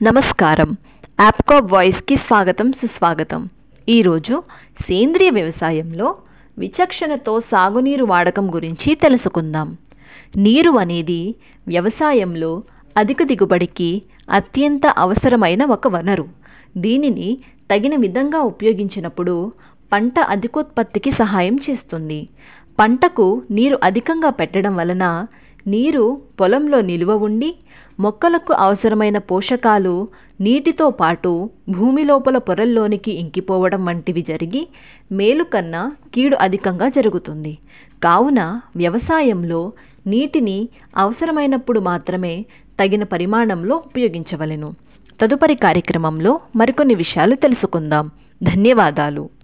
నమస్కారం యాప్కో వాయిస్కి స్వాగతం సుస్వాగతం ఈరోజు సేంద్రియ వ్యవసాయంలో విచక్షణతో సాగునీరు వాడకం గురించి తెలుసుకుందాం నీరు అనేది వ్యవసాయంలో అధిక దిగుబడికి అత్యంత అవసరమైన ఒక వనరు దీనిని తగిన విధంగా ఉపయోగించినప్పుడు పంట అధికోత్పత్తికి సహాయం చేస్తుంది పంటకు నీరు అధికంగా పెట్టడం వలన నీరు పొలంలో నిలువ ఉండి మొక్కలకు అవసరమైన పోషకాలు నీటితో పాటు భూమి లోపల పొరల్లోనికి ఇంకిపోవడం వంటివి జరిగి మేలు కన్నా కీడు అధికంగా జరుగుతుంది కావున వ్యవసాయంలో నీటిని అవసరమైనప్పుడు మాత్రమే తగిన పరిమాణంలో ఉపయోగించవలెను తదుపరి కార్యక్రమంలో మరికొన్ని విషయాలు తెలుసుకుందాం ధన్యవాదాలు